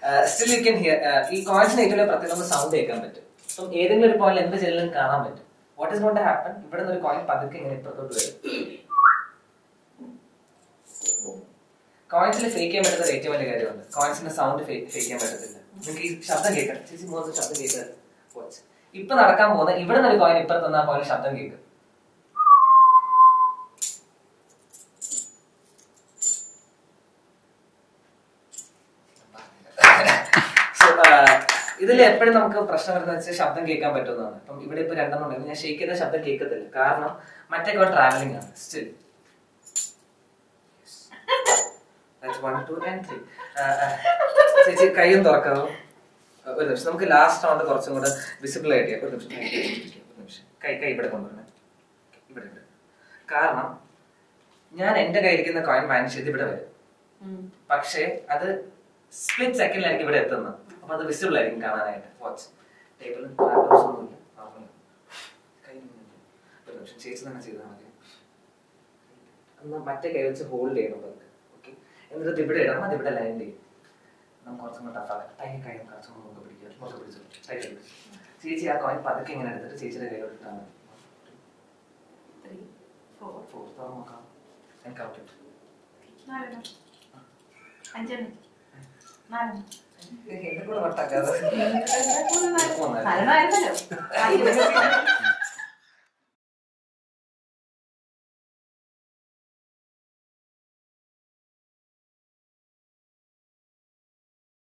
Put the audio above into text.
Still you can hear ഈ കോയിൻസിന് ഏറ്റവും വലിയ പ്രത്യേകത നമുക്ക് സൗണ്ട് കേൾക്കാൻ പറ്റും അപ്പം ഏതെങ്കിലും ഒരു പോയിന്റ് എന്ത് ചെയ്താലും കാണാൻ പറ്റും വാട്ട് ഇസ് നോട്ട് ഹാപ്പൻ ഇവിടെ നിന്ന് ഒരു കോയിൻ പതുക്കെ ഇങ്ങനെ ഇപ്പുറത്തോട്ട് വരും കോയിൻസിൽ ഫേക്ക് ചെയ്യാൻ പറ്റുന്ന ഒരു ഏറ്റവും വലിയ കാര്യമുണ്ട് കോയിൻസിന്റെ സൗണ്ട് ഫേക്ക് ചെയ്യാൻ പറ്റത്തില്ല നിങ്ങൾക്ക് ഈ ശബ്ദം കേൾക്കാം ചേച്ചി മുഖത്ത് ശബ്ദം കേൾക്കാം വാച്ച് ഇപ്പൊ നടക്കാൻ പോകുന്ന ഇവിടെ നിന്ന് ഒരു കോയിൻ ഇപ്പുറത്ത് തന്നാൽ പോലെ ശബ്ദം കേൾക്കും So, uh, ഇതിൽ എപ്പോഴും നമുക്ക് പ്രശ്നം വരുന്നത് വെച്ചാൽ ശബ്ദം കേൾക്കാൻ പറ്റുന്നതാണ് അപ്പം ഇവിടെ ഇപ്പൊ രണ്ടെണ്ണം ഉണ്ടെങ്കിൽ ഞാൻ ഷെയ്ക്ക് ചെയ്ത ശബ്ദം കേൾക്കത്തില്ല കാരണം മറ്റേ കോൺ ട്രാവലിംഗ് ആണ് still one two and three ചേച്ചി കൈയും തുറക്കാവോ Uh, ഒരു നിമിഷം നമുക്ക് ലാസ്റ്റ് റൗണ്ട് കുറച്ചും കൂടെ വിസിബിൾ ആയിട്ട് ചെയ്യാം. ഒരു നിമിഷം ഒരു നിമിഷം കൈ കൈ ഇവിടെ കൊണ്ടുവരണേ ഇവിടെ ഇവിടെ കാരണം ഞാൻ എന്റെ കയ്യിരിക്കുന്ന കോയിൻ മാനേജ് ചെയ്ത് ഇവിടെ വരും പക്ഷേ അത് സ്പ്ലിറ്റ് സെക്കൻഡിലായിരിക്കും ഇവിടെ എത്തുന്നത് അപ്പൊ അത് വിസിബിൾ ആയിരിക്കും കാണാനായിട്ട് വാച്ച് ടേബിളിൽ ഒന്നുമില്ല നോർമൽ കൈ ഇങ്ങനെ. ഒരു നിമിഷം ചേച്ചി തന്നെ ചെയ്താൽ മതി എന്നാ മറ്റേ കൈ വെച്ച് ഹോൾഡ് ചെയ്യണം നമുക്ക് ഓക്കെ എന്നിട്ട് ഇത് ഇവിടെ ഇടണം അത് ഇവിടെ ലാൻഡ് ചെയ്യും നമുക്ക് കുറച്ചും കൂടെ ടഫാക്കാം കൈ കൈ കുറച്ചും കൂടെ മുഖം പിടിക്കുക മുഖം പിടിച്ചു കൈ പിടിച്ചു ചേച്ചി ആ കോയിൻ പതുക്കെ ഇങ്ങനെ എടുത്തിട്ട് ചേച്ചിയുടെ കയ്യിലോട്ട് ഇട്ടാൽ മതി Three, four, ഫോർ നോക്കാം എനിക്ക് ഔട്ട് ഇട്ടു നാലെണ്ണം. അഞ്ചെണ്ണം. നാലെണ്ണം. എന്നെ കൂടെ വട്ടാക്കാതെ മൂന്ന് നാല്. മൂന്ന് നാല്. നാലെണ്ണം ആയിരുന്നല്ലോ.